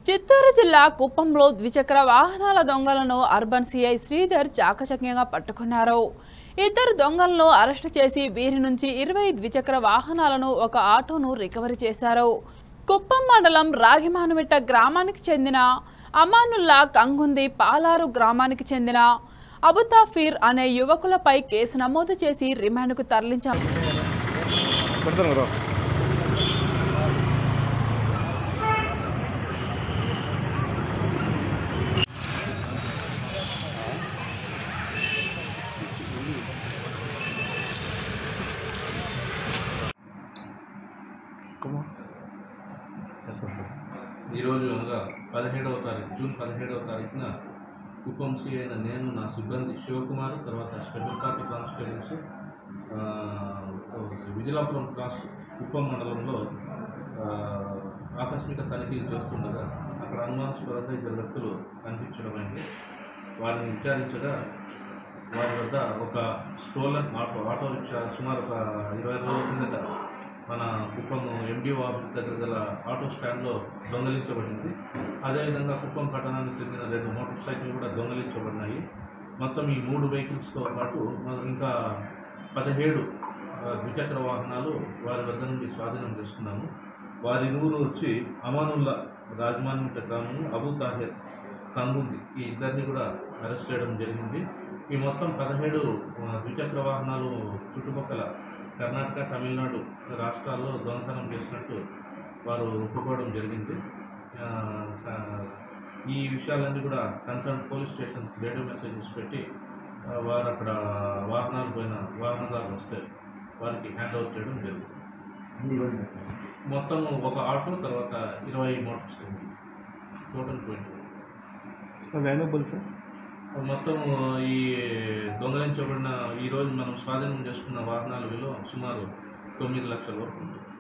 చిత్తూరు జిల్లా కుప్పంలో ద్విచక్ర వాహనాల దొంగలను అర్బన్ సిఐ శ్రీధర్ చాకచక్యంగా పట్టుకున్నారు ఇద్దరు దొంగలను అరెస్టు చేసి వీరి నుంచి ఇరవై ద్విచక్ర వాహనాలను ఒక ఆటోను రికవరీ చేశారు కుప్పం మండలం రాగిమానుమిట్ట గ్రామానికి చెందిన అమానుల్లా కంగుంది పాలారు గ్రామానికి చెందిన అబుతాఫీర్ అనే యువకులపై కేసు నమోదు చేసి రిమాండ్కు తరలించారు పెడతాను కదా ఈరోజు అనగా పదిహేడవ తారీఖు జూన్ పదిహేడవ తారీఖున కుప్పం సి అయిన నేను నా సిబ్బంది శివకుమార్ తర్వాత స్పెషల్ పార్టీ కానిస్టేబుల్స్ ఆ, విజిలాపురం క్రాస్ కుప్పం మండలంలో ఆ, ఆకస్మిక తనిఖీలు చేస్తుండగా అక్కడ అనుమానాస్పదంగా ఇద్దరు వ్యక్తులు కనిపించడమైంది వారిని విచారించగా వారి వద్ద ఒక స్టోలన్ ఆటో ఆటో రిక్షా సుమారు ఒక ఇరవై రోజుల కిందట మన కుప్పం ఎండిఓ ఆఫీస్ దగ్గర గల ఆటో స్టాండ్లో దొంగలించబడింది అదేవిధంగా కుప్పం పట్టణానికి చెందిన రెండు మోటార్ సైకిల్ కూడా దొంగలించబడినాయి మొత్తం ఈ మూడు వెహికల్స్తో పాటు మ- ఇంకా పదిహేడు ఆ, ద్విచక్ర వాహనాలు వారి వద్ద నుండి స్వాధీనం చేసుకున్నాము వారి ఊరు వచ్చి అమానుల్లా రాజమాన్మిట గ్రామం అబూ తాహెర్ కంగుంది ఈ ఇద్దరిని కూడా అరెస్ట్ చేయడం జరిగింది ఈ మొత్తం పదిహేడు ఆ, ద్విచక్ర వాహనాలు చుట్టుపక్కల కర్ణాటక తమిళనాడు రాష్ట్రాల్లో దొంగతనం చేసినట్టు వారు ఒప్పుకోవడం జరిగింది ఆ, ఆ, ఈ విషయాలన్నీ కూడా concern police stations radio messages పెట్టి ఆ, వారు అక్కడ వాహనాలు పోయిన వాహనదారులు వస్తే వారికి హ్యాండ్ ఓవర్ చేయడం జరుగుతుంది మొత్తం ఒక ఆటో తర్వాత ఇరవై motorcycle total twenty valuable sir మొత్తం ఈ దొంగలించబడిన ఈ రోజు మనం స్వాధీనం చేసుకున్న వాహనాల విలువ సుమారు తొమ్మిది లక్షల వరకు ఉంటుంది